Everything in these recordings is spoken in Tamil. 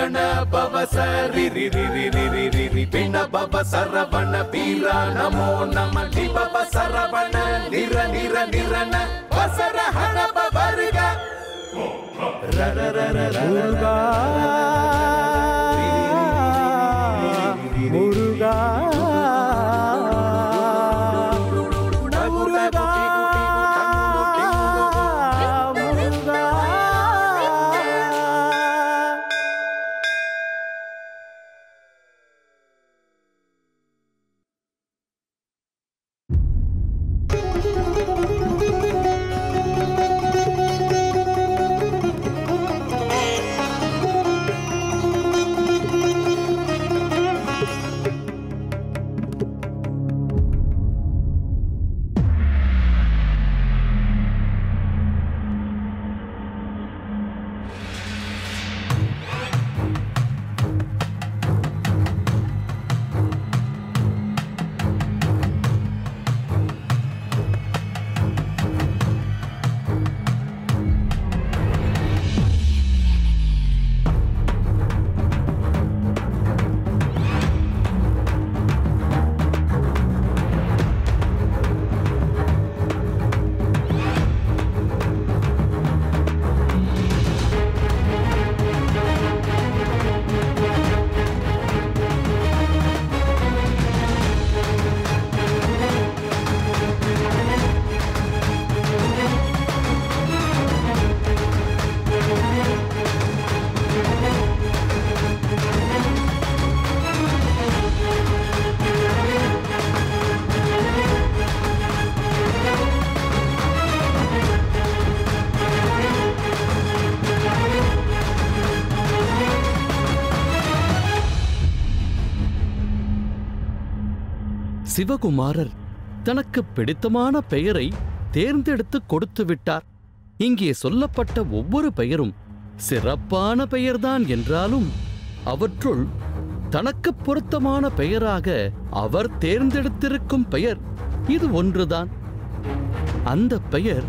ಗಣ ಭವ ಸರಿ ರಿ ರಿ ರಿ ರಿ ರಿ ರಿ ರಿ ಪಿಣ ಭವ ಸರವಣ ವೀರ ನಮೋ ನಮ ನಿ ಭವ ಸರವಣ ನಿರ ನಿರ ನಿರನ ವಸರ ಹಣ ಬವರ್ಗ ರ ರ ರ ರ ರ முருகா முருகா முருகா முருகா சிவகுமாரர் தனக்கு பிடித்தமான பெயரை தேர்ந்தெடுத்து கொடுத்து விட்டார் இங்கே சொல்லப்பட்ட ஒவ்வொரு பெயரும் சிறப்பான பெயர்தான் என்றாலும் அவற்றுள் தனக்கு பொருத்தமான பெயராக அவர் தேர்ந்தெடுத்திருக்கும் பெயர் இது ஒன்றுதான் அந்த பெயர்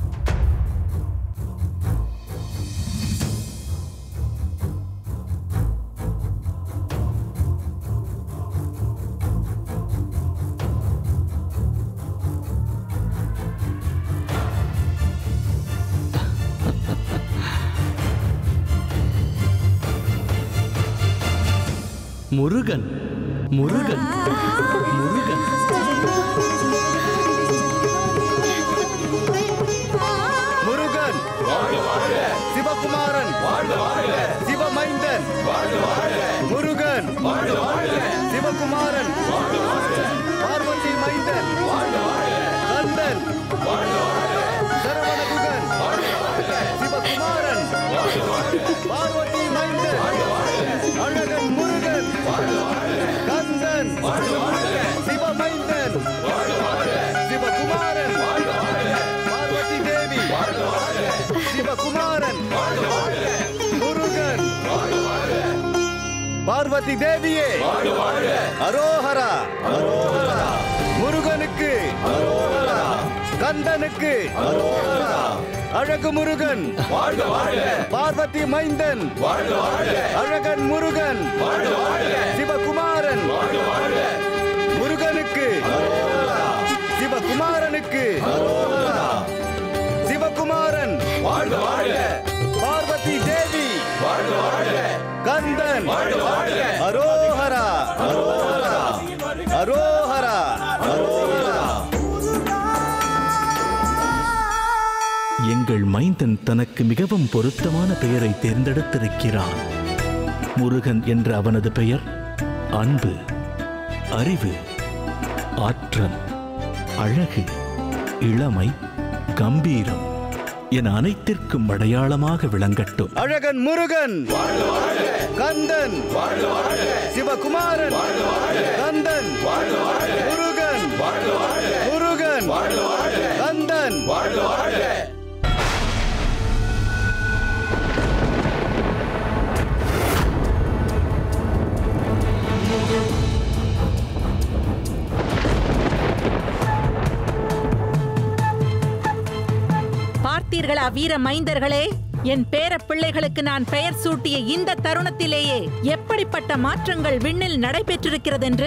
முருகன் முருகன் முருகன் முருகன் சிவகுமாரன் சிவமைந்தன் முருகன் சிவகுமாரன் பார்வதி மைந்தன் கந்தன் சரவணகுகன் சிவகுமாரன் பார்வதி மைந்தன் அழகன் முருகன் கந்தன் சிவமைந்தன் சிவகுமாரன் பார்வதி தேவி சிவகுமாரன் முருகன் பார்வதி தேவியே அரோஹரா அரோஹரா முருகனுக்கு அரோஹரா கந்தனுக்கு அரோஹரா அழகு முருகன் பார்வதி மைந்தன் அழகன் முருகன் சிவகுமாரன் முருகனுக்கு சிவகுமாரனுக்கு சிவகுமாரன் பார்வதி தேவி கந்தன் அரோஹரா அரோஹரா அரோஹரா அரோஹரா எங்கள் மைந்தன் தனக்கு மிகவும் பொருத்தமான பெயரை தேர்ந்தெடுத்திருக்கிறான் முருகன் என்ற அவனது பெயர் அன்பு அறிவு ஆற்றல் அழகு இளமை கம்பீரம் என அனைத்திற்கும் அடையாளமாக விளங்கட்டும் அழகன் முருகன் கந்தன் சிவகுமாரன் கந்தன் முருகன் முருகன் கந்தன் பார்த்தீர்களா வீர மைந்தர்களே என் பேர பிள்ளைகளுக்கு நான் பெயர் சூட்டிய இந்த தருணத்திலேயே எப்படிப்பட்ட மாற்றங்கள் விண்ணில் நடைபெற்றிருக்கிறதென்று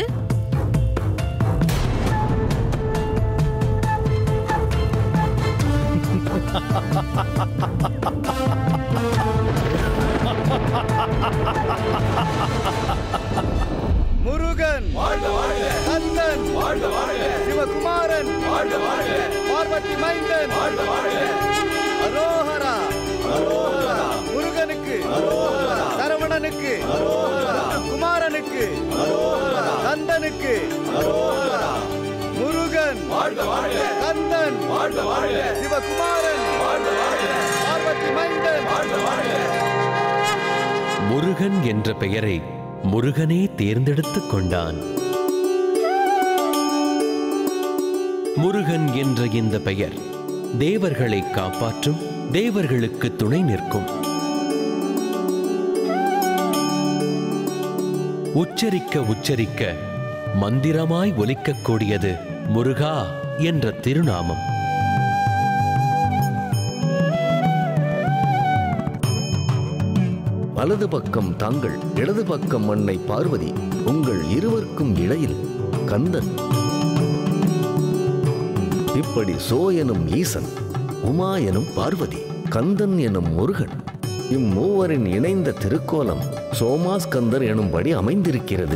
முருகன் கந்தன் சிவகுமாரன் பார்வதி மைந்தன் அரோஹரா முருகனுக்கு சரவணனுக்கு குமாரனுக்கு கந்தனுக்கு முருகன் கந்தன் சிவகுமாரன் பார்வதி மைந்தன் முருகன் என்ற பெயரை முருகனே தேர்ந்தெடுத்துக் கொண்டான் முருகன் என்ற இந்த பெயர் தேவர்களை காப்பாற்றும் தேவர்களுக்கு துணை நிற்கும் உச்சரிக்க உச்சரிக்க மந்திரமாய் ஒலிக்கக்கூடியது முருகா என்ற திருநாமம் வலது பக்கம் தாங்கள் இடது பக்கம் அன்னை பார்வதி உங்கள் இருவருக்கும் இடையில் கந்தன் இப்படி சோ எனும் ஈசன் உமா எனும் பார்வதி கந்தன் எனும் முருகன் இம்மூவரின் இணைந்த திருக்கோலம் சோமாஸ்கந்தர் எனும்படி அமைந்திருக்கிறது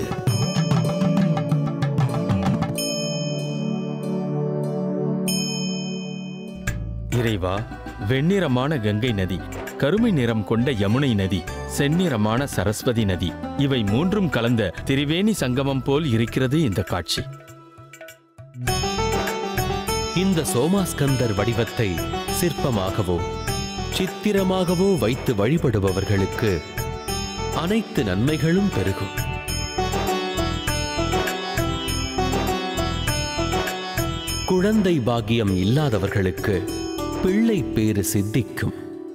இறைவா வெண்ணிறமான கங்கை நதி கருமை நிறம் கொண்ட யமுனை நதி செந்நிறமான சரஸ்வதி நதி இவை மூன்றும் கலந்த திரிவேணி சங்கமம் போல் இருக்கிறது இந்த காட்சி இந்த சோமாஸ்கந்தர் வடிவத்தை சிற்பமாகவோ சித்திரமாகவோ வைத்து வழிபடுபவர்களுக்கு அனைத்து நன்மைகளும் பெருகும் குழந்தை பாக்கியம் இல்லாதவர்களுக்கு பிள்ளை பேறு சித்திக்கும்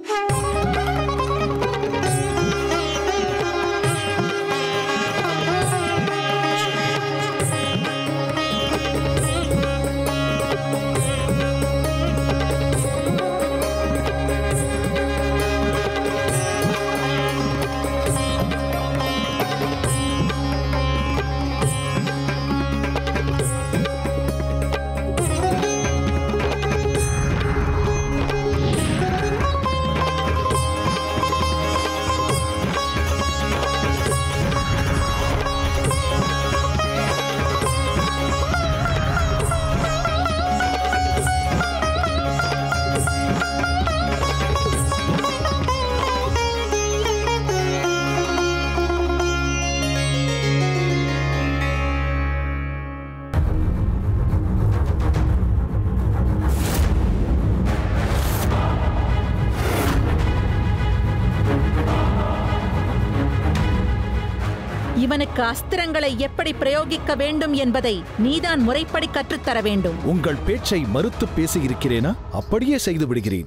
இவனுக்கு அஸ்திரங்களை எப்படி பிரயோகிக்க வேண்டும் என்பதை நீதான் முறைப்படி கற்றுத்தர வேண்டும் உங்கள் பேச்சை மறுத்து பேசியிருக்கிறேனா அப்படியே செய்து விடுகிறேன்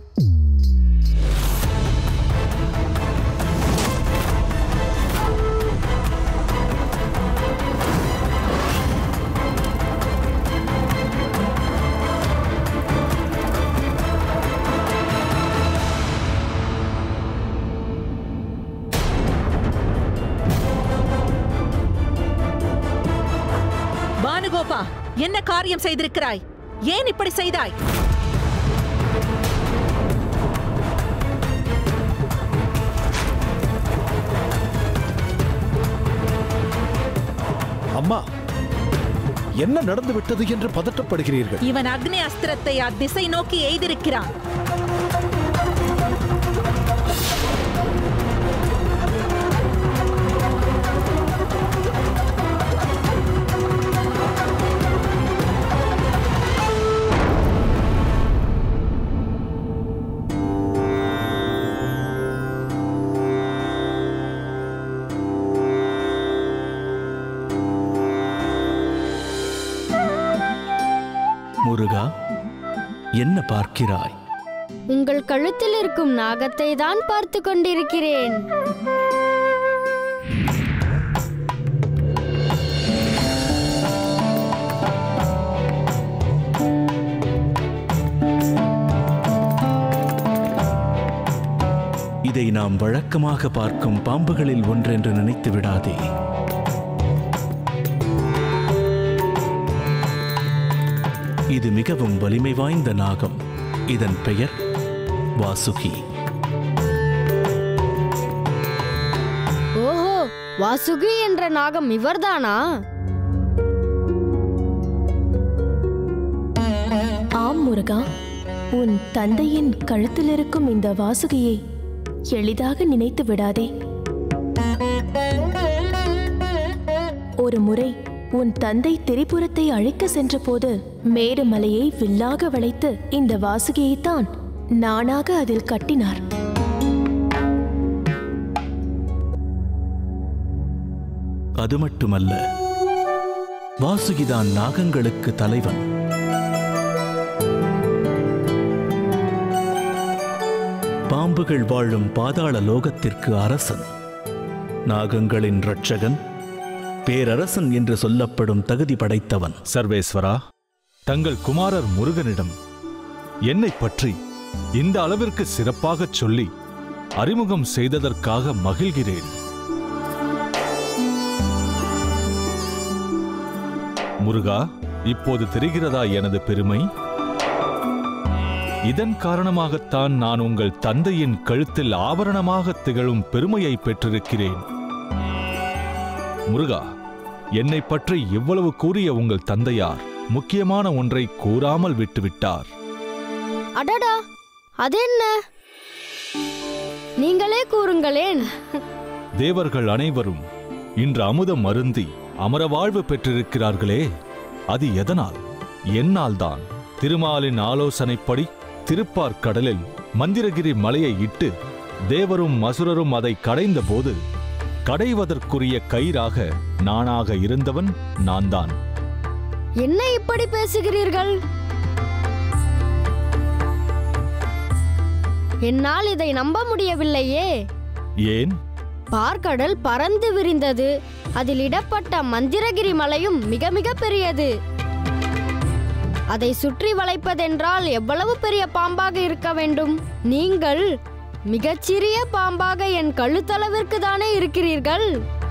பானுகோபா என்ன காரியம் செய்திருக்கிறாய் ஏன் இப்படி செய்தாய் அம்மா என்ன நடந்து விட்டது என்று பதட்டப்படுகிறீர்கள் இவன் அக்னி அஸ்திரத்தை அத்திசை நோக்கி எய்திருக்கிறான் முருகா என்ன பார்க்கிறாய் உங்கள் கழுத்தில் இருக்கும் நாகத்தை தான் பார்த்து கொண்டிருக்கிறேன் இதை நாம் வழக்கமாக பார்க்கும் பாம்புகளில் ஒன்றென்று நினைத்து விடாதே இது மிகவும் வலிமை வாய்ந்த நாகம் இதன் பெயர் வாசுகி ஓஹோ வாசுகி என்ற நாகம் இவர்தானா ஆம் முருகா உன் தந்தையின் கழுத்தில் இருக்கும் இந்த வாசுகியை எளிதாக நினைத்து விடாதே ஒரு முறை உன் தந்தை திரிபுரத்தை அழிக்க சென்றபோது மேருமலையை வில்லாக வளைத்து இந்த வாசுகியைத்தான் நானாக அதில் கட்டினார் அது மட்டுமல்ல வாசுகிதான் நாகங்களுக்கு தலைவன் பாம்புகள் வாழும் பாதாள லோகத்திற்கு அரசன் நாகங்களின் இரட்சகன் பேரரசன் என்று சொல்லப்படும் தகுதி படைத்தவன் சர்வேஸ்வரா தங்கள் குமாரர் முருகனிடம் என்னை பற்றி இந்த அளவிற்கு சிறப்பாகச் சொல்லி அறிமுகம் செய்ததற்காக மகிழ்கிறேன் முருகா இப்போது தெரிகிறதா எனது பெருமை இதன் காரணமாகத்தான் நான் உங்கள் தந்தையின் கழுத்தில் ஆபரணமாக திகழும் பெருமையை பெற்றிருக்கிறேன் முருகா என்னை பற்றி இவ்வளவு கூறிய உங்கள் தந்தையார் முக்கியமான ஒன்றை கூறாமல் விட்டுவிட்டார் அடடா அது என்ன நீங்களே கூறுங்களேன் தேவர்கள் அனைவரும் இன்று அமுதம் அருந்தி அமரவாழ்வு பெற்றிருக்கிறார்களே அது எதனால் என்னால்தான் திருமாலின் ஆலோசனைப்படி திருப்பார்க்கடலில் மந்திரகிரி மலையை இட்டு தேவரும் மசுரரும் அதை கடைந்தபோது கடைவதற்குரிய கயிறாக நானாக இருந்தவன் நான்தான் என்ன இப்படி பேசுகிறீர்கள் என்னால் இதை நம்ப முடியவில்லையே ஏன் பார்க்கடல் பறந்து விரிந்தது அதில் இடப்பட்ட மந்திரகிரி மலையும் மிக மிக பெரியது அதை சுற்றி வளைப்பதென்றால் எவ்வளவு பெரிய பாம்பாக இருக்க வேண்டும் நீங்கள் மிகச்சிறிய பாம்பாக என் கழுத்தளவிற்கு தானே இருக்கிறீர்கள்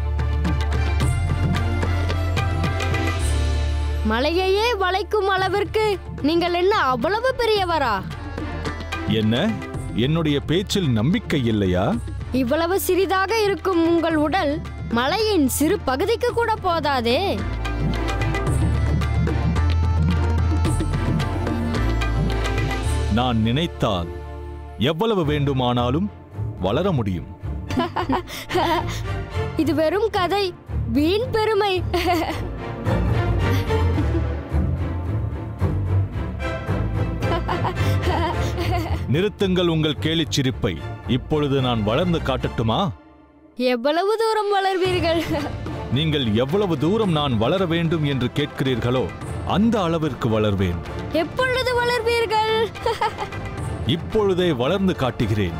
மலையையே வளைக்கும் அளவிற்கு நீங்கள் என்ன அவ்வளவு பெரியவரா என்ன என்னுடைய பேச்சில் நம்பிக்கை இல்லையா இவ்வளவு சிறிதாக இருக்கும் உங்கள் உடல் மலையின் சிறு பகுதிக்கு கூட போதாதே நான் நினைத்தால் எவ்வளவு வேண்டுமானாலும் வளர முடியும் இது வெறும் கதை வீண் பெருமை நிறுத்துங்கள் உங்கள் கேலிச் சிரிப்பை இப்பொழுது நான் வளர்ந்து காட்டட்டுமா எவ்வளவு தூரம் வளர்வீர்கள் நீங்கள் எவ்வளவு தூரம் நான் வளர வேண்டும் என்று கேட்கிறீர்களோ அந்த அளவிற்கு வளர்வேன் எப்பொழுது வளர்வீர்கள் இப்பொழுதே வளர்ந்து காட்டுகிறேன்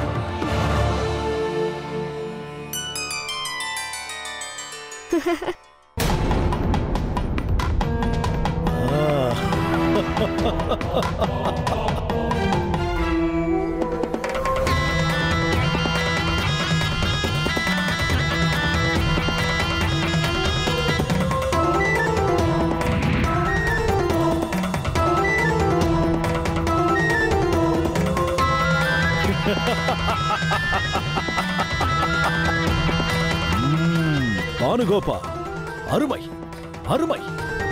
பானுகோபா அருமை அருமை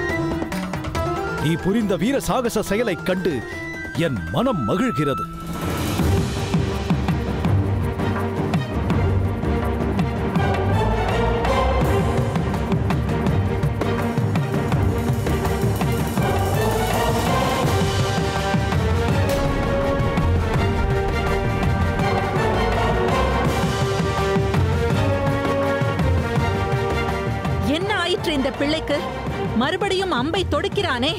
நீ புரிந்த வீர சாகச செயலைக் கண்டு என் மனம் மகிழ்கிறது என்ன ஆயிற்று இந்த பிள்ளைக்கு மறுபடியும் அம்பை தொடுக்கிறானே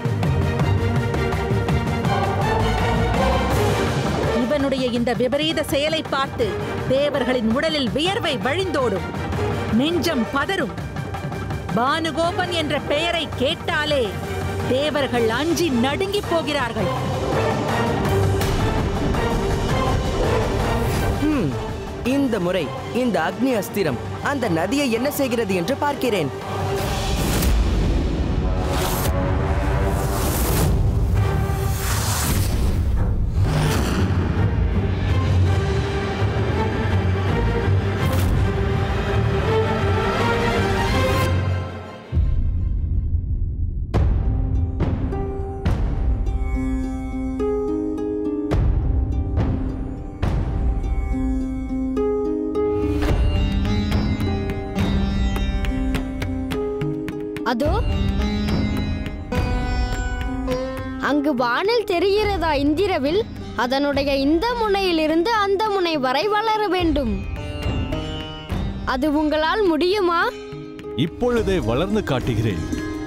இவனுடைய இந்த விபரீத செயலை பார்த்து தேவர்களின் உடலில் வியர்வை வழிந்தோடும் நெஞ்சம் பதறும் பானுகோபன் என்ற பெயரை கேட்டாலே தேவர்கள் அஞ்சி நடுங்கிப் போகிறார்கள் ஹம், இந்த முறை இந்த அக்னி அஸ்திரம் அந்த நதியை என்ன செய்கிறது என்று பார்க்கிறேன் அதோ அங்கு வானில் தெரிகிறதா இந்திரவில் அதனுடைய இந்த முனையிலிருந்து அந்த முனை வரை வளர வேண்டும் அது உங்களால் முடியுமா இப்பொழுதே வளர்ந்து காட்டுகிறேன்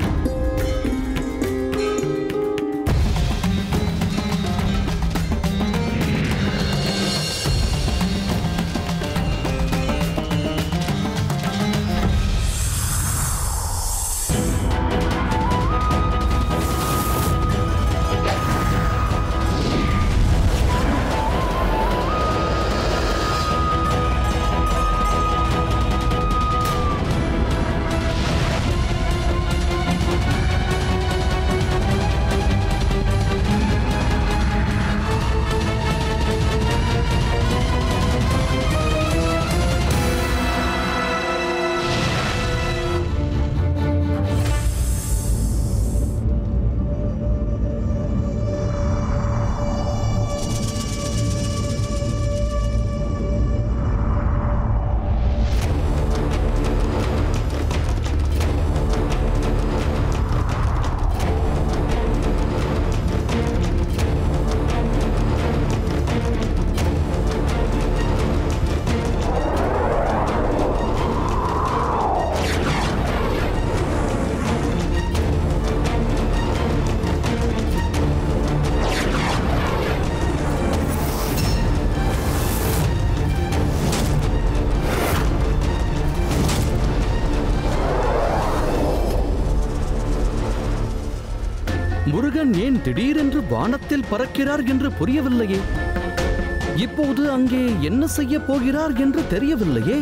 முருகன் ஏன் திடீரென்று வானத்தில் பறக்கிறார் என்று புரியவில்லையே இப்போது அங்கே என்ன செய்ய போகிறார் என்று தெரியவில்லையே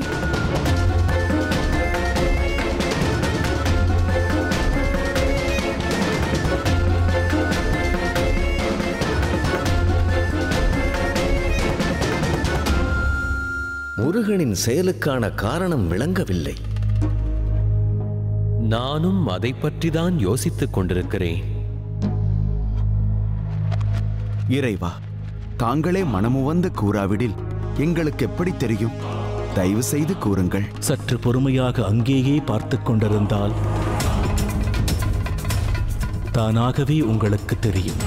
முருகனின் செயலுக்கான காரணம் விளங்கவில்லை நானும் அதை பற்றிதான் யோசித்துக் கொண்டிருக்கிறேன் இறைவா தாங்களே மனமுவந்து கூறாவிடில் எங்களுக்கு எப்படி தெரியும் தயவு செய்து கூறுங்கள் சற்று பொறுமையாக அங்கேயே பார்த்து கொண்டிருந்தால் தானாகவே உங்களுக்கு தெரியும்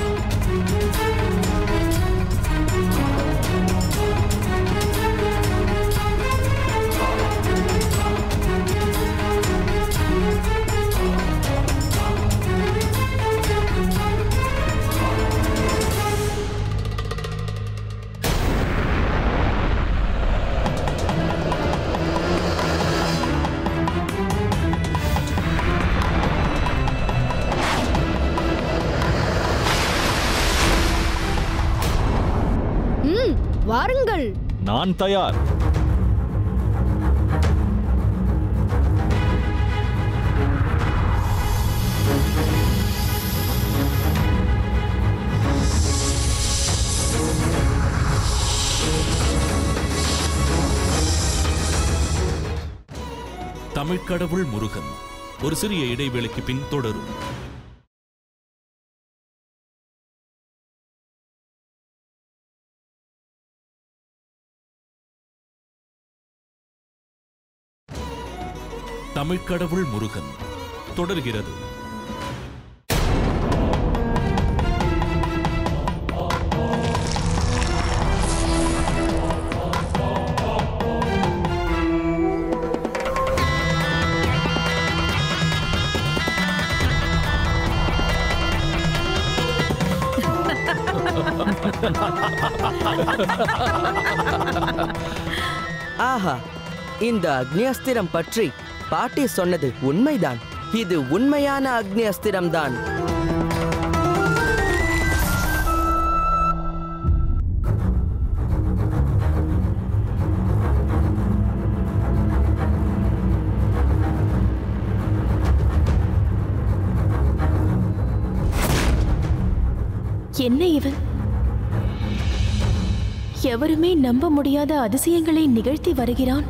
ம் வாருங்கள் நான் தயார் தமிழ்க்கடவுள் முருகன் ஒரு சிறிய இடைவேளைக்கு பின் தொடரும் தமிழ்க்கடவுள் முருகன் தொடர்கிறது ஆஹா இந்த அக்னி அஸ்திரம் பற்றி பாட்டி சொன்னது உண்மைதான் இது உண்மையான அக்னி அஸ்திரம்தான் என்ன இவன் எவருமே நம்ப முடியாத அதிசயங்களை நிகழ்த்தி வருகிறான்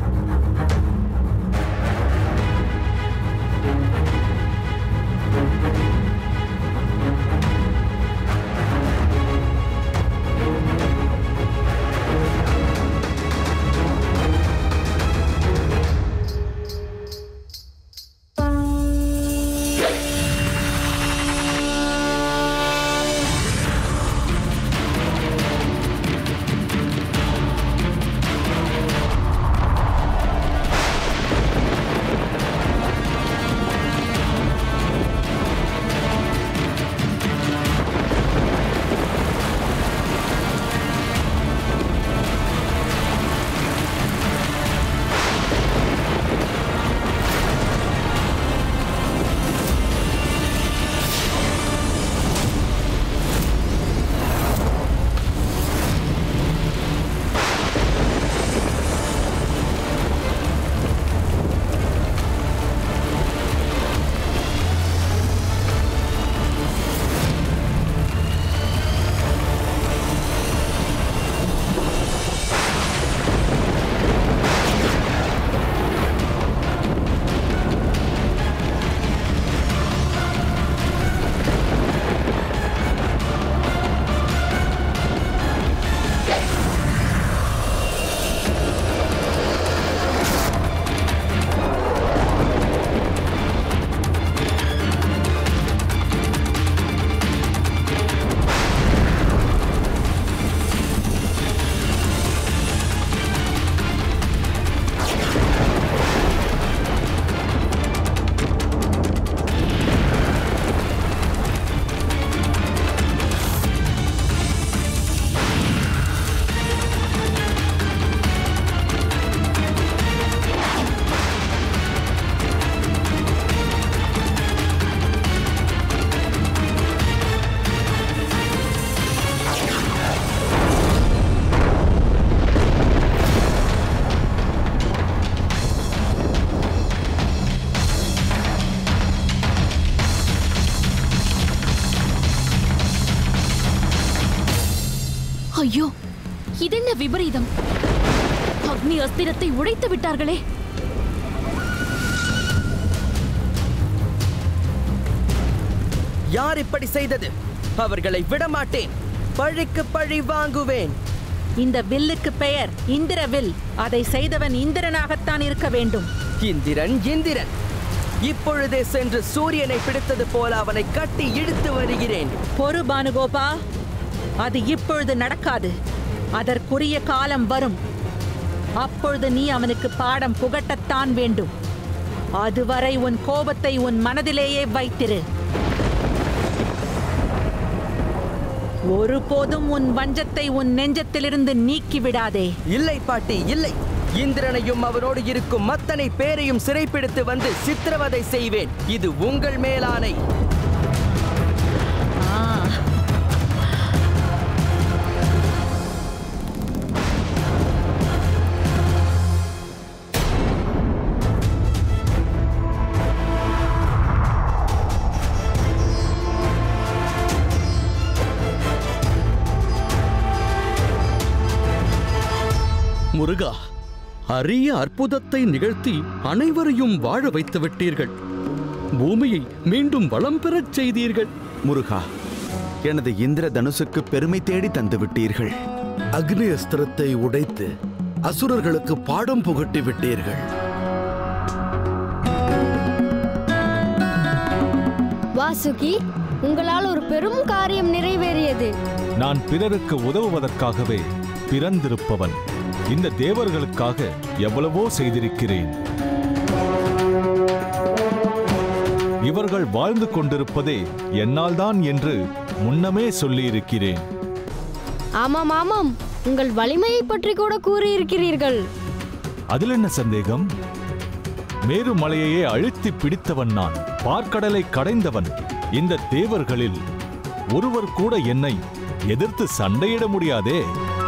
ஐயோ இதென்ன விபரீதம் அக்னி அஸ்திரத்தை உடைத்து விட்டார்களே யார் இப்படி செய்தது அவர்களை விடமாட்டேன் பழிக்கு பழி வாங்குவேன் இந்த வில்லுக்கு பெயர் இந்திர வில் அதை செய்தவன் இந்திரனாகத்தான் இருக்க வேண்டும் இந்திரன் இந்திரன் இப்பொழுதே சென்று சூரியனை பிடித்தது போல அவனை கட்டி இழுத்து வருகிறேன் பொறு பானுகோபா அது இப்பொழுது நடக்காது அதற்குரிய காலம் வரும் அப்பொழுது நீ அவனுக்கு பாடம் புகட்டத்தான் வேண்டும் அதுவரை உன் கோபத்தை உன் மனதிலேயே வைத்திரு ஒருபோதும் உன் வஞ்சத்தை உன் நெஞ்சத்திலிருந்து நீக்கி விடாதே இல்லை பாட்டி இல்லை இந்திரனையும் அவனோடு இருக்கும் அத்தனை பேரையும் சிறைப்பிடித்து வந்து சித்திரவதை செய்வேன் இது உங்கள் மேலானை முருகா அரிய அற்புதத்தை நிகழ்த்தி அனைவரையும் வாழ வைத்து விட்டீர்கள் பூமியை மீண்டும் வளம் பெறச் செய்தீர்கள் முருகா எனது இந்திர தனுசுக்கு பெருமை தேடி தந்து விட்டீர்கள் அக்னி அஸ்திரத்தை உடைத்து அசுரர்களுக்கு பாடம் புகட்டி விட்டீர்கள் வாசுகி உங்களால் ஒரு பெரும் காரியம் நிறைவேறியது நான் பிறருக்கு உதவுவதற்காகவே பிறந்திருப்பவன் இந்த தேவர்களுக்காக எவ்வளவோ செய்திருக்கிறேன் இவர்கள் வாழ்ந்து கொண்டிருப்பதே என்னால்தான் என்று முன்னமே சொல்லியிருக்கிறேன் ஆமாம் ஆமாம் உங்கள் வலிமையை பற்றி கூட கூறியிருக்கிறீர்கள் அதில் என்ன சந்தேகம் மேருமலையையே அழுத்தி பிடித்தவன் நான் பார்க்கடலை கடைந்தவன் இந்த தேவர்களில் ஒருவர் கூட என்னை எதிர்த்து சண்டையிட முடியாதே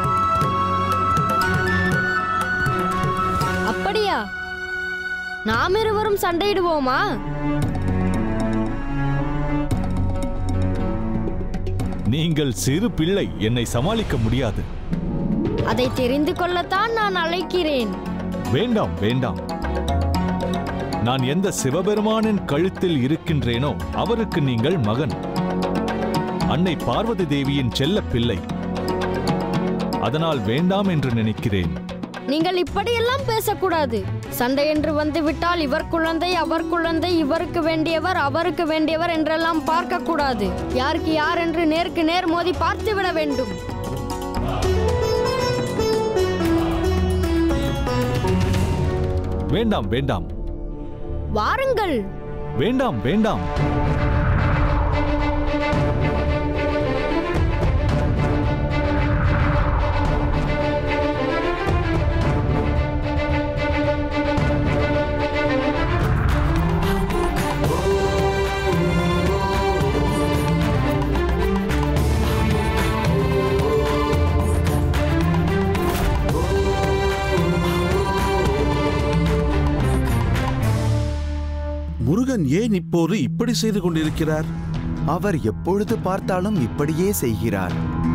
அப்படியா நாம் இருவரும் சண்டையிடுவோமா நீங்கள் சிறு பிள்ளை என்னை சமாளிக்க முடியாது அதை தெரிந்து கொள்ளத்தான் நான் அழைக்கிறேன் வேண்டாம் வேண்டாம் நான் எந்த சிவபெருமானின் கழுத்தில் இருக்கின்றேனோ அவருக்கு நீங்கள் மகன் அன்னை பார்வதி தேவியின் செல்ல பிள்ளை அதனால் வேண்டாம் என்று நினைக்கிறேன் நீங்கள் இப்படியெல்லாம் பேசக்கூடாது சண்டை என்று வந்துவிட்டால் இவர் குழந்தை அவர் குழந்தை இவருக்கு வேண்டியவர் அவருக்கு வேண்டியவர் என்றெல்லாம் பார்க்க கூடாது யாருக்கு யார் என்று நேருக்கு நேர் மோதி பார்த்து விட வேண்டும் வேண்டாம் வேண்டாம் வாருங்கள் வேண்டாம் வேண்டாம் முருகன் ஏன் இப்போது இப்படி செய்து கொண்டிருக்கிறார் அவர் எப்பொழுது பார்த்தாலும் இப்படியே செய்கிறார்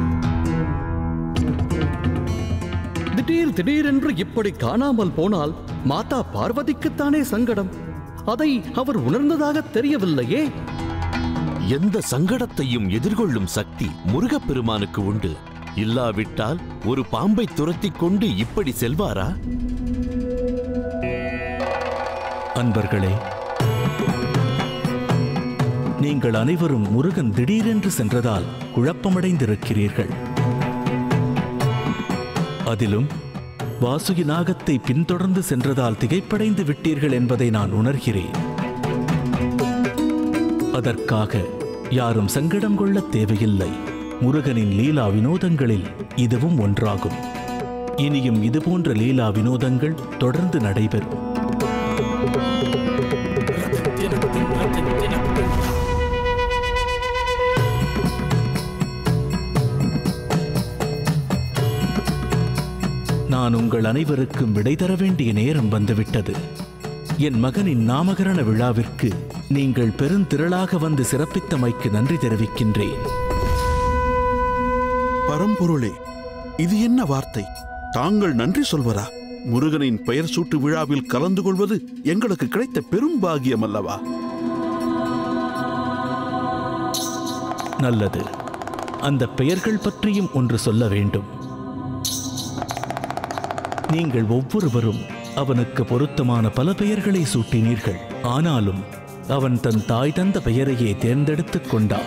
திடீர் திடீரென்று இப்படி காணாமல் போனால் மாதா பார்வதிக்குத்தானே சங்கடம் அதை அவர் உணர்ந்ததாக தெரியவில்லையே எந்த சங்கடத்தையும் எதிர்கொள்ளும் சக்தி முருகப்பெருமானுக்கு உண்டு இல்லாவிட்டால் ஒரு பாம்பை துரத்திக் கொண்டு இப்படி செல்வாரா அன்பர்களே நீங்கள் அனைவரும் முருகன் திடீரென்று சென்றதால் குழப்பமடைந்திருக்கிறீர்கள் அதிலும் வாசுகி நாகத்தை பின்தொடர்ந்து சென்றதால் திகைப்படைந்து விட்டீர்கள் என்பதை நான் உணர்கிறேன் அதற்காக யாரும் சங்கடம் கொள்ளத் தேவையில்லை முருகனின் லீலா வினோதங்களில் இதுவும் ஒன்றாகும் இனியும் இதுபோன்ற லீலா வினோதங்கள் தொடர்ந்து நடைபெறும் நான் உங்கள் அனைவருக்கும் விடை தர வேண்டிய நேரம் வந்துவிட்டது என் மகனின் நாமகரண விழாவிற்கு நீங்கள் பெருந்திரளாக வந்து சிறப்பித்தமைக்கு நன்றி தெரிவிக்கின்றேன் பரம்பொருளே இது என்ன வார்த்தை தாங்கள் நன்றி சொல்வரா முருகனின் பெயர் சூட்டு விழாவில் கலந்து கொள்வது எங்களுக்கு கிடைத்த பெரும் பாகியம் அல்லவா நல்லது அந்த பெயர்கள் பற்றியும் ஒன்று சொல்ல வேண்டும் நீங்கள் ஒவ்வொருவரும் அவனுக்கு பொருத்தமான பல பெயர்களை சூட்டினீர்கள் ஆனாலும் அவன் தன் தாய் தந்த பெயரையே தேர்ந்தெடுத்துக் கொண்டான்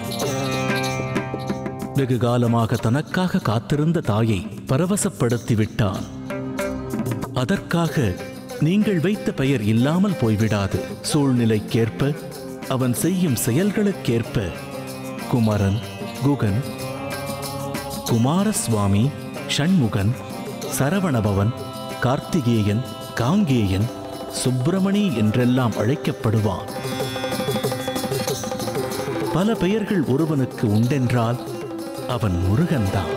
வெகு காலமாக தனக்காக காத்திருந்த தாயை பரவசப்படுத்தி விட்டான் அதற்காக நீங்கள் வைத்த பெயர் இல்லாமல் போய்விடாது சூழ்நிலைக்கேற்ப அவன் செய்யும் செயல்களுக்கேற்ப குமரன் குகன் குமாரசுவாமி ஷண்முகன் சரவணபவன் கார்த்திகேயன் காங்கேயன் சுப்பிரமணி என்றெல்லாம் அழைக்கப்படுவான் பல பெயர்கள் ஒருவனுக்கு உண்டென்றால் அவன் முருகன்தான்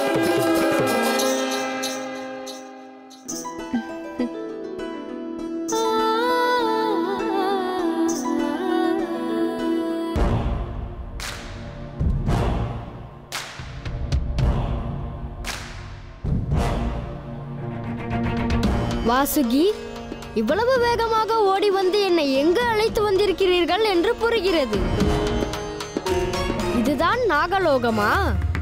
வாசுகி இவ்வளவு வேகமாக ஓடி வந்து என்னை எங்கு அழைத்து வந்திருக்கிறீர்கள் என்று புரிகிறது இதுதான் நாகலோகமா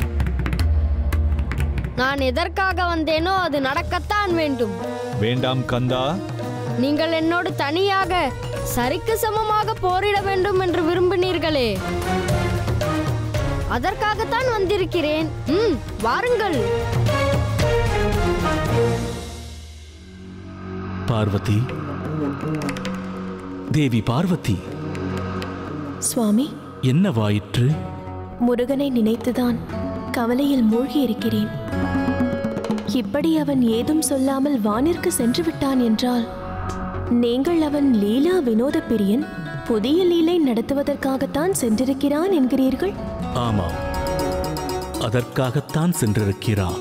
நான் எதற்காக வந்தேனோ அது நடக்கத்தான் வேண்டும் வேண்டாம் கந்தா நீங்கள் என்னோடு தனியாக சரிக்கு சமமாக போரிட வேண்டும் என்று விரும்பினீர்களே அதற்காகத்தான் வந்திருக்கிறேன் ம் வாருங்கள் பார்வதி தேவி பார்வதி சுவாமி என்னவாயிற்று முருகனை நினைத்துதான் கவலையில் மூழ்கியிருக்கிறேன் இப்படி அவன் ஏதும் சொல்லாமல் வானிற்கு சென்று விட்டான் என்றால் நீங்கள் அவன் லீலா வினோத பிரியன் புதிய லீலை நடத்துவதற்காகத்தான் சென்றிருக்கிறான் என்கிறீர்கள் ஆமாம் அதற்காகத்தான் சென்றிருக்கிறான்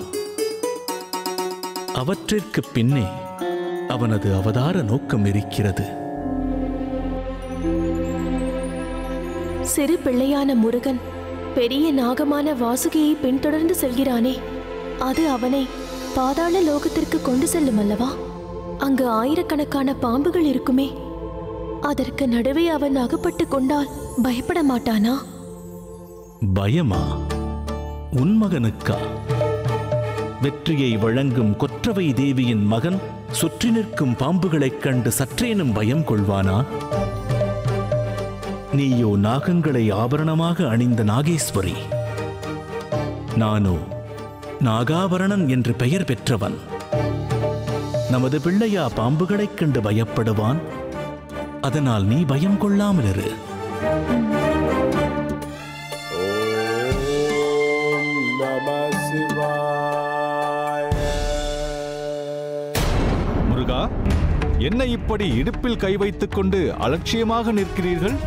அவற்றிற்கு பின்னே அவனது அவதார நோக்கம் இருக்கிறது சிறு பிள்ளையான முருகன் பெரிய நாகமான வாசுகியை பின்தொடர்ந்து செல்கிறானே அது அவனை பாதாள லோகத்திற்கு கொண்டு செல்லும் அல்லவா அங்கு ஆயிரக்கணக்கான பாம்புகள் இருக்குமே அதற்கு நடுவே அவன் அகப்பட்டு கொண்டால் பயப்பட மாட்டானா பயமா உன் மகனுக்கா வெற்றியை வழங்கும் கொற்றவை தேவியின் மகன் சுற்றி நிற்கும் பாம்புகளைக் கண்டு சற்றேனும் பயம் கொள்வானா நீயோ நாகங்களை ஆபரணமாக அணிந்த நாகேஸ்வரி நானோ நாகாபரணன் என்று பெயர் பெற்றவன் நமது பிள்ளையா பாம்புகளைக் கண்டு பயப்படுவான் அதனால் நீ பயம் கொள்ளாமல் இரு முருகா என்ன இப்படி இடுப்பில் கை வைத்துக் கொண்டு அலட்சியமாக நிற்கிறீர்கள்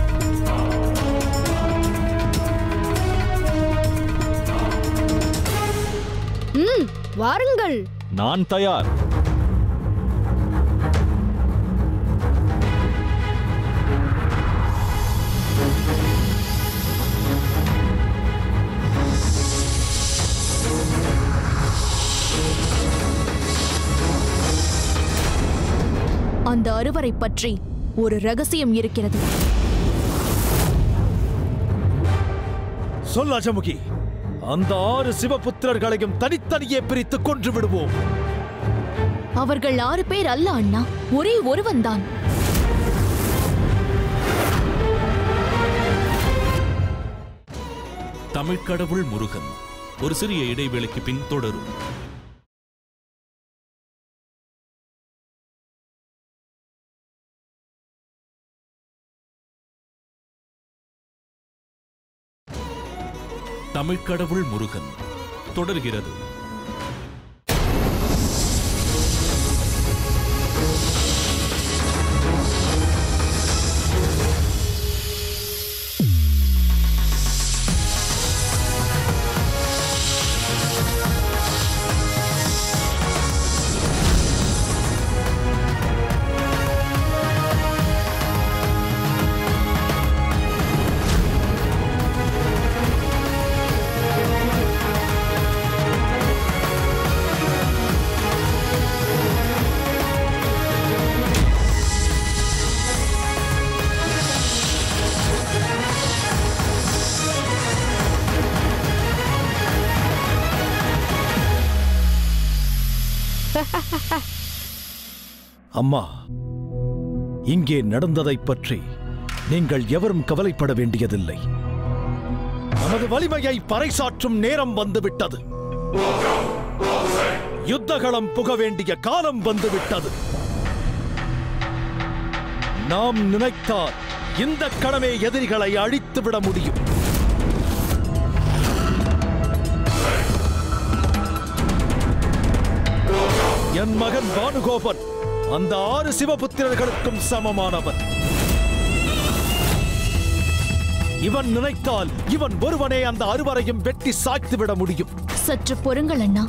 ம் வாருங்கள் நான் தயார் அந்த அறுவரை பற்றி ஒரு ரகசியம் இருக்கிறது சொல் அஜமுகி அந்த ஆறு சிவபுத்திரர்களையும் தனித்தனியே பிரித்து கொன்று விடுவோம் அவர்கள் ஆறு பேர் அல்ல அண்ணா ஒரே ஒருவன்தான் தமிழ்க்கடவுள் முருகன் ஒரு சிறிய இடைவேளைக்கு பின் தொடரும் தமிழ்க்கடவுள் முருகன் தொடர்கிறது அம்மா இங்கே நடந்ததைப் பற்றி நீங்கள் எவரும் கவலைப்பட வேண்டியதில்லை நமது வலிமையை பறைசாற்றும் நேரம் வந்துவிட்டது யுத்தகளம் புக வேண்டிய காலம் வந்துவிட்டது நாம் நினைத்தால் இந்த கணமே எதிரிகளை அழித்துவிட முடியும் என் மகன் பானுகோபன் அந்த ஆறு சிவபுத்திரர்களுக்கும் சமமானவன் இவன் நினைத்தால் இவன் ஒருவனே அந்த அறுவரையும் வெட்டி சாய்த்துவிட முடியும் சற்று பொறுங்கள் அண்ணா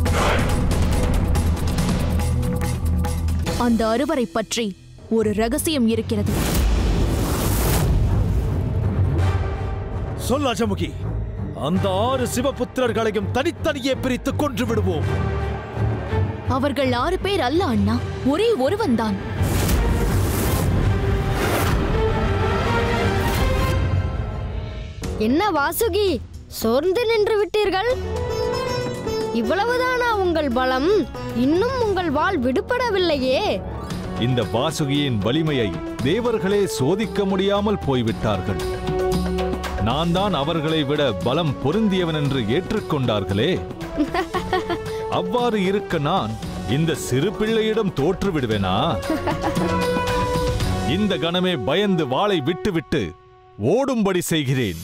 அந்த அறுவரை பற்றி ஒரு ரகசியம் இருக்கிறது சொல் அஜமுகி அந்த ஆறு சிவபுத்திரர்களையும் தனித்தனியே பிரித்து கொன்று விடுவோம் அவர்கள் ஆறு பேர் அல்ல அண்ணா ஒரே ஒருவன்தான் என்ன வாசுகி சோர்ந்து நின்று விட்டீர்கள் இவ்வளவுதானா உங்கள் பலம் இன்னும் உங்கள் வாள் விடுபடவில்லையே இந்த வாசுகியின் வலிமையை தேவர்களே சோதிக்க முடியாமல் போய்விட்டார்கள் நான் தான் அவர்களை விட பலம் பொருந்தியவன் என்று ஏற்றுக்கொண்டார்களே அவ்வாறு இருக்க நான் இந்த சிறு பிள்ளையிடம் தோற்று விடுவேனா இந்த கணமே பயந்து வாளை விட்டுவிட்டு ஓடும்படி செய்கிறேன்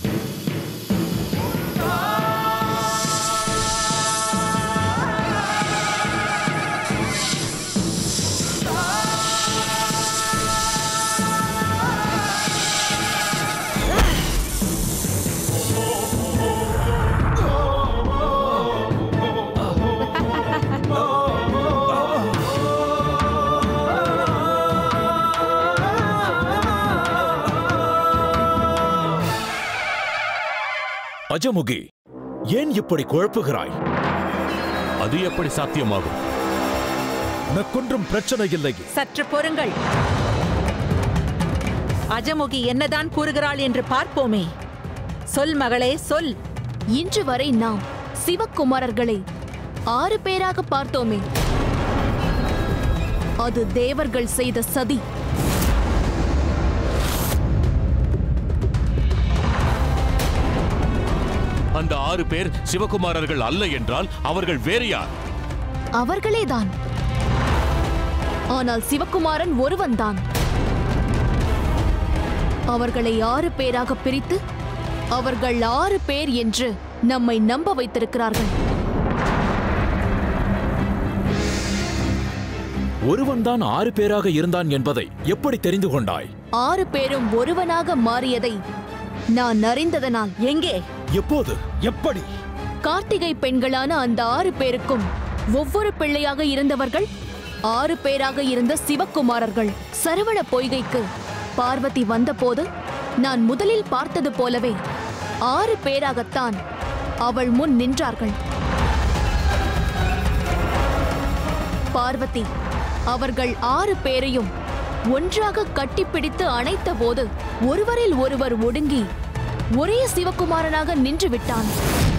அஜமுகி ஏன் இப்படி குழப்புகிறாய் அது எப்படி சாத்தியமாகும் உனக்கொன்றும் பிரச்சனை இல்லை சற்று பொறுங்கள் அஜமுகி என்னதான் கூறுகிறாள் என்று பார்ப்போமே சொல் மகளே சொல் இன்று வரை நாம் சிவகுமாரர்களை ஆறு பேராக பார்த்தோமே அது தேவர்கள் செய்த சதி அந்த ஆறு பேர் சிவகுமாரர்கள் அல்ல என்றால் அவர்கள் வேறு யார் அவர்களேதான் ஆனால் சிவகுமாரன் ஒருவன்தான் அவர்களை ஆறு பேராக பிரித்து அவர்கள் ஆறு பேர் என்று நம்மை நம்ப வைத்திருக்கிறார்கள் ஒருவன்தான் ஆறு பேராக இருந்தான் என்பதை எப்படி தெரிந்து கொண்டாய் ஆறு பேரும் ஒருவனாக மாறியதை நான் அறிந்ததனால் எங்கே எப்போது எப்படி கார்த்திகை பெண்களான அந்த ஆறு பேருக்கும் ஒவ்வொரு பிள்ளையாக இருந்தவர்கள் ஆறு பேராக இருந்த சிவகுமாரர்கள் சரவண பொய்கைக்கு பார்வதி வந்தபோது நான் முதலில் பார்த்தது போலவே ஆறு பேராகத்தான் அவள் முன் நின்றார்கள் பார்வதி அவர்கள் ஆறு பேரையும் ஒன்றாக கட்டிப்பிடித்து அணைத்தபோது ஒருவரில் ஒருவர் ஒடுங்கி ஒரே சிவகுமாரனாக நின்று விட்டான்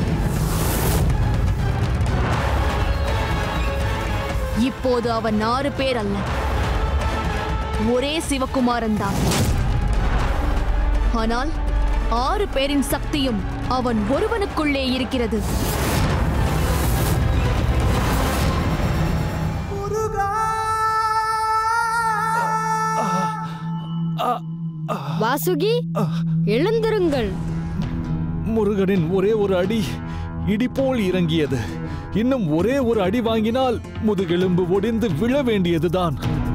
இப்போது அவன் ஆறு பேர் அல்ல ஒரே சிவகுமாரன் தான் ஆனால் ஆறு பேரின் சக்தியும் அவன் ஒருவனுக்குள்ளே இருக்கிறது வாசுகி எழுந்திருங்கள் முருகனின் ஒரே ஒரு அடி இடி போல் இறங்கியது இன்னும் ஒரே ஒரு அடி வாங்கினால் முதுகெலும்பு ஒடிந்து விழ வேண்டியதுதான்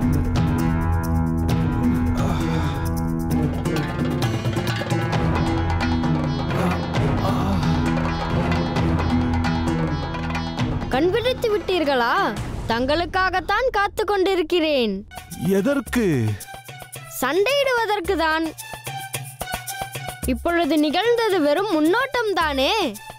கண்பிடித்து விட்டீர்களா தங்களுக்காகத்தான் காத்து கொண்டிருக்கிறேன் எதற்கு சண்டையிடுவதற்கு தான் இப்பொழுது நிகழ்ந்தது வெறும் முன்னோட்டம் தானே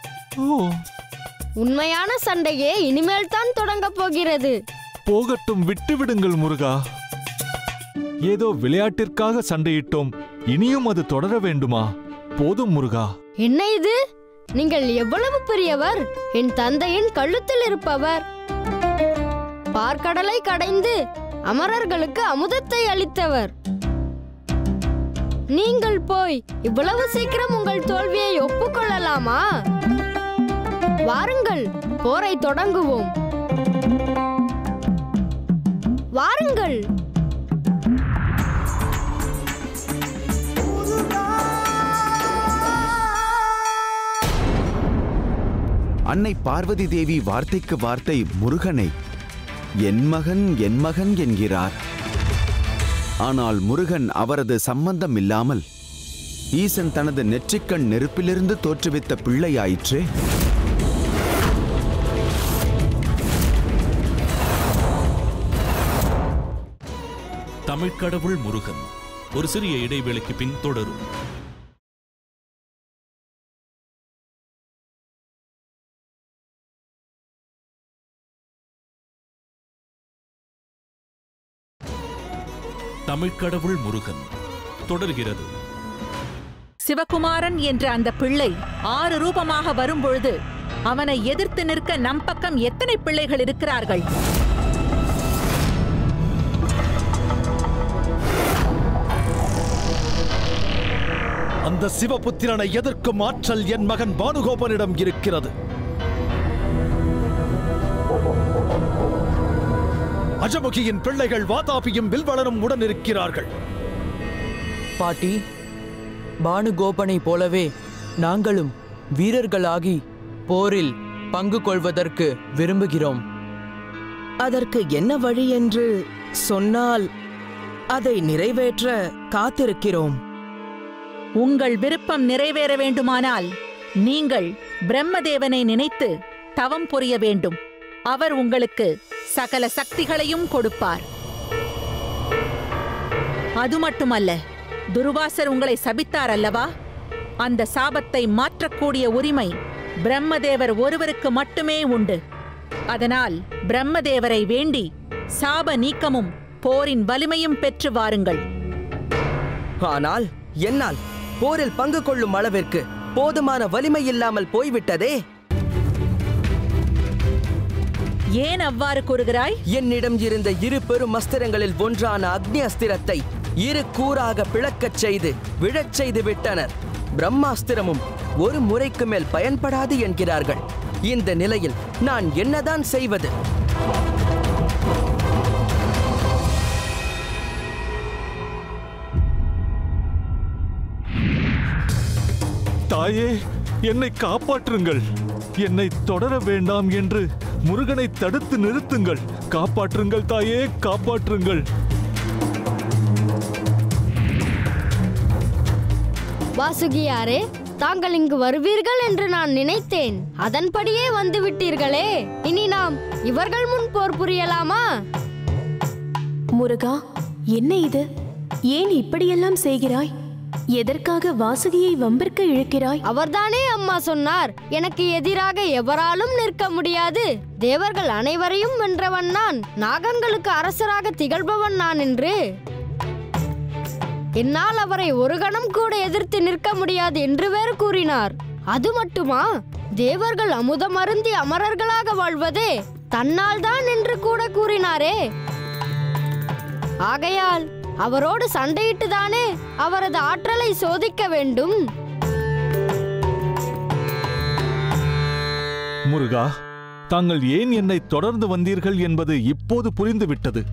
உண்மையான சண்டையே இனிமேல் தான் தொடங்கப் போகிறது போகட்டும் விட்டு விடுங்கள் முருகா ஏதோ விளையாட்டிற்காக சண்டையிட்டோம் இனியும் அது தொடர வேண்டுமா போதும் முருகா என்ன இது நீங்கள் எவ்வளவு பெரியவர் என் தந்தையின் கழுத்தில் இருப்பவர் பார்க்கடலை கடைந்து அமரர்களுக்கு அமுதத்தை அளித்தவர் நீங்கள் போய் இவ்வளவு சீக்கிரம் உங்கள் தோல்வியை ஒப்புக்கொள்ளலாமா வாருங்கள் போரை தொடங்குவோம் வாருங்கள் அன்னை பார்வதி தேவி வார்த்தைக்கு வார்த்தை முருகனை என் மகன் என் மகன் என்கிறார் ஆனால் முருகன் அவரது சம்பந்தம் இல்லாமல் ஈசன் தனது நெற்றிக்கண் நெருப்பிலிருந்து தோற்றுவித்த பிள்ளையாயிற்றே தமிழ்க்கடவுள் முருகன் ஒரு சிறிய இடைவேளைக்கு பின் தொடரும் தமிழ்க்கடவுள் முருகன் தொடர்கிறது சிவகுமாரன் என்ற அந்த பிள்ளை ஆறு ரூபமாக வரும்பொழுது அவனை எதிர்த்து நிற்க நம் பக்கம் எத்தனை பிள்ளைகள் இருக்கிறார்கள் அந்த சிவபுத்திரனை எதிர்க்கும் ஆற்றல் என் மகன் பானுகோபனிடம் இருக்கிறது அஜமுகியின் பிள்ளைகள் வாதாபியும் வில்வளனும் உடன் இருக்கிறார்கள் பாட்டி பானுகோபனை போலவே நாங்களும் வீரர்களாகி போரில் பங்கு கொள்வதற்கு விரும்புகிறோம் அதற்கு என்ன வழி என்று சொன்னால் அதை நிறைவேற்ற காத்திருக்கிறோம் உங்கள் விருப்பம் நிறைவேற வேண்டுமானால் நீங்கள் பிரம்மதேவனை நினைத்து தவம் புரிய வேண்டும் அவர் உங்களுக்கு சகல சக்திகளையும் கொடுப்பார் அது மட்டுமல்ல துர்வாசர் உங்களை சபித்தார் அல்லவா அந்த சாபத்தை மாற்றக்கூடிய உரிமை பிரம்மதேவர் ஒருவருக்கு மட்டுமே உண்டு அதனால் பிரம்மதேவரை வேண்டி சாப நீக்கமும் போரின் வலிமையும் பெற்று வாருங்கள் ஆனால் என்னால் போரில் பங்கு கொள்ளும் அளவிற்கு போதுமான வலிமை இல்லாமல் போய்விட்டதே ஏன் அவ்வாறு கூறுகிறாய் என்னிடம் இருந்த இரு பெரும் அஸ்திரங்களில் ஒன்றான அக்னி அஸ்திரத்தை இரு கூறாக பிளக்கச் செய்து விழச் செய்து விட்டனர் பிரம்மாஸ்திரமும் ஒரு முறைக்கு மேல் பயன்படாது என்கிறார்கள் இந்த நிலையில் நான் என்னதான் செய்வது தாயே என்னை காப்பாற்றுங்கள் என்னை தொடர வேண்டாம் என்று முருகனை தடுத்து நிறுத்துங்கள் காப்பாற்றுங்கள் தாயே காப்பாற்றுங்கள் வாசுகியாரே தாங்கள் இங்கு வருவீர்கள் என்று நான் நினைத்தேன் அதன்படியே வந்து விட்டீர்களே இனி நாம் இவர்கள் முன் போர் புரியலாமா முருகா என்ன இது ஏன் இப்படியெல்லாம் செய்கிறாய் எதற்காக வாசுகியை வம்பிற்க இழுக்கிறாய் அவர்தானே அம்மா சொன்னார் எனக்கு எதிராக எவராலும் நிற்க முடியாது தேவர்கள் அனைவரையும் வென்றவன் நான் நாகங்களுக்கு அரசராக திகழ்பவன் நான் என்று என்னால் அவரை ஒரு கணம் கூட எதிர்த்து நிற்க முடியாது என்று வேறு கூறினார் அது மட்டுமா தேவர்கள் அமுதம் அருந்தி அமரர்களாக வாழ்வதே தன்னால் தான் என்று கூட கூறினாரே ஆகையால் அவரோடு சண்டையிட்டுதானே அவரது ஆற்றலை சோதிக்க வேண்டும் முருகா தாங்கள் ஏன் என்னை தொடர்ந்து வந்தீர்கள் என்பது இப்போது புரிந்துவிட்டது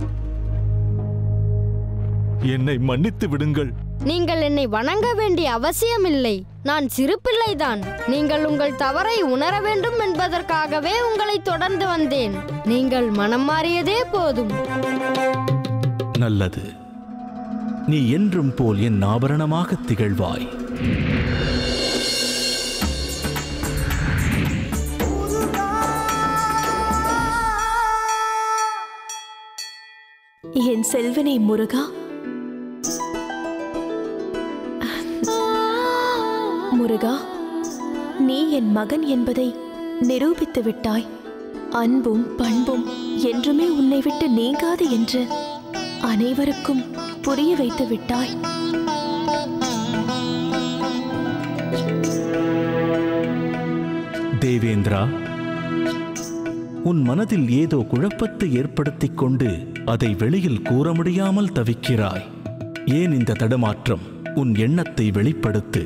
என்னை மன்னித்து விடுங்கள் நீங்கள் என்னை வணங்க வேண்டிய அவசியமில்லை நான் சிறு பிள்ளைதான் நீங்கள் உங்கள் தவறை உணர வேண்டும் என்பதற்காகவே உங்களை தொடர்ந்து வந்தேன் நீங்கள் மனம் மாறியதே போதும் நல்லது நீ என்றும் போல் என் ஆபரணமாக திகழ்வாய் என் செல்வனை முருகா முருகா நீ என் மகன் என்பதை நிரூபித்து விட்டாய் அன்பும் பண்பும் என்றுமே உன்னை விட்டு நீங்காது என்று அனைவருக்கும் புரிய வைத்து விட்டாய் தேவேந்திரா உன் மனதில் ஏதோ குழப்பத்தை ஏற்படுத்திக் கொண்டு அதை வெளியில் கூற முடியாமல் தவிக்கிறாய் ஏன் இந்த தடுமாற்றம் உன் எண்ணத்தை வெளிப்படுத்து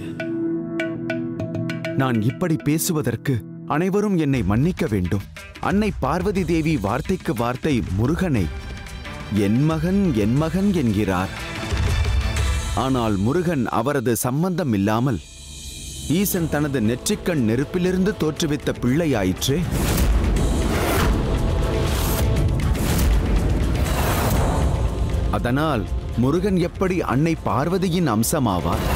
நான் இப்படி பேசுவதற்கு அனைவரும் என்னை மன்னிக்க வேண்டும் அன்னை பார்வதி தேவி வார்த்தைக்கு வார்த்தை முருகனை என் மகன் என் மகன் என்கிறார் ஆனால் முருகன் அவரது சம்பந்தம் இல்லாமல் ஈசன் தனது நெற்றிக்கண் நெருப்பிலிருந்து தோற்றுவித்த பிள்ளையாயிற்றே அதனால் முருகன் எப்படி அன்னை பார்வதியின் அம்சமாவார்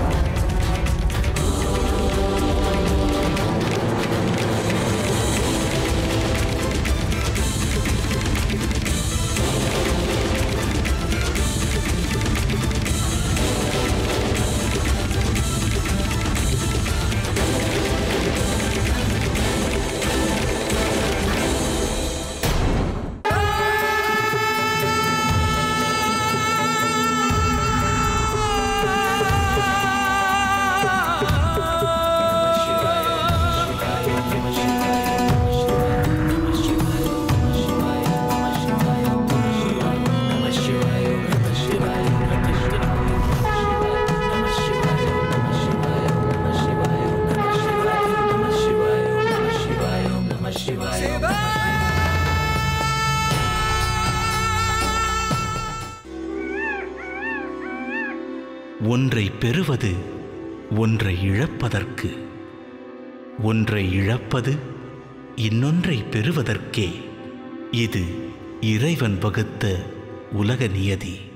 ஒன்றை பெறுவது ஒன்றை இழப்பதற்கு ஒன்றை இழப்பது இன்னொன்றை பெறுவதற்கே இது இறைவன் வகுத்த உலக நியதி